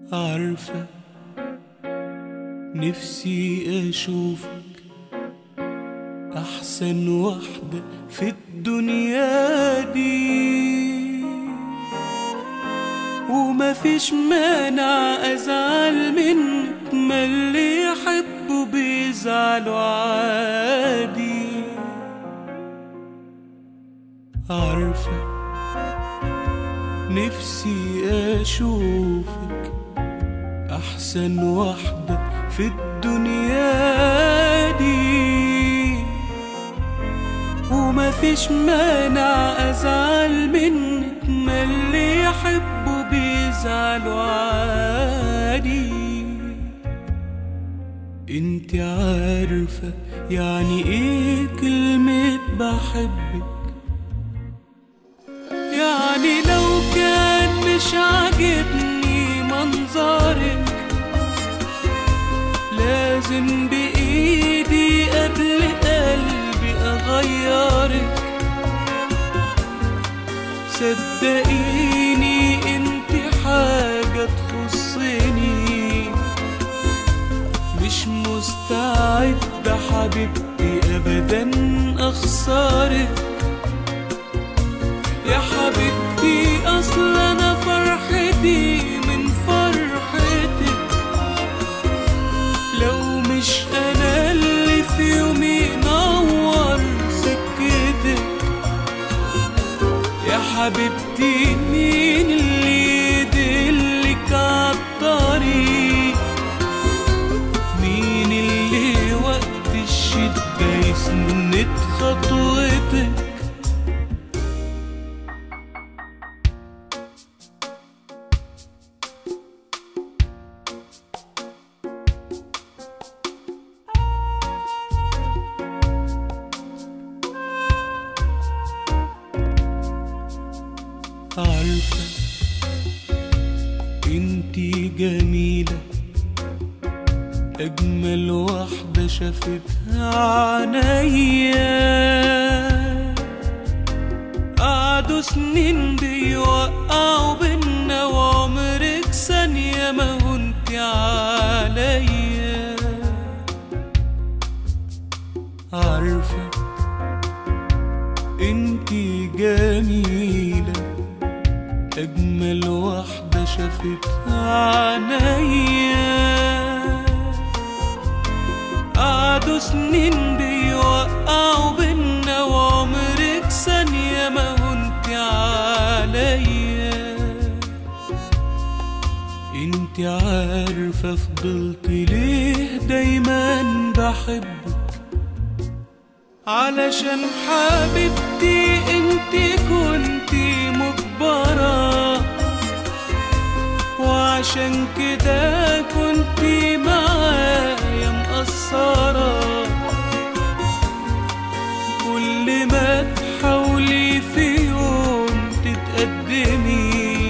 عارفة نفسي أشوفك أحسن واحدة في الدنيا دي وما فيش مانع أزعل منك ما اللي يحبوا بيزعلوا عادي عارفة نفسي أشوفك أحسن واحدة في الدنيا دي وما فيش مانع أزعل منك ما اللي يحبوا بيزعلوا عادي انت عارفة يعني ايه كلمة بحبك يعني لو كان مش عاجبني منظرك لازم بإيدي قبل قلبي أغيرك صدقيني انت حاجة تخصني مش مستعدة حبيبتي أبدا أخسرك يا حبيبتي أصل أنا فرحتي من فرحتك لو مش أنا اللي في يومي نور سكتك يا حبيبتي مين اللي يدلك عالطريق مين اللي وقت الشدة يسند خطوتك عارفة انتي جميلة أجمل واحدة شافتها عينيا قعدوا سنين بيوقعوا بينا وعمرك ثانية ما هنتي عليا عارفة انتي جميلة أجمل واحدة شافتها عينيا قعدوا سنين بيوقعوا بينا وعمرك ثانية ما هنتي عليا انت عارفة فضلت ليه دايما بحبك علشان حبيبتي انت كنتي مجبرة وعشان كده كنتي معايا مقصرة كل ما تحاولي في يوم تتقدمي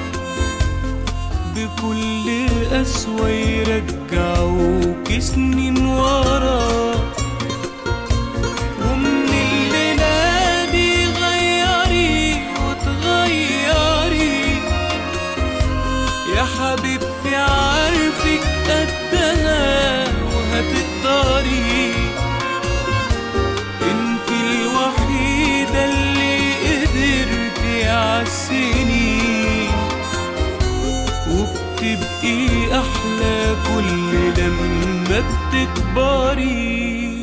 بكل قسوة يرجعوك سنين ورا ومن الليلة دي غيري وتغيري يا حبيبتي عارفك قدها وهتقدري انت الوحيدة اللي قدرتي عالسنين وبتبقي أحلى كل لما بتكبري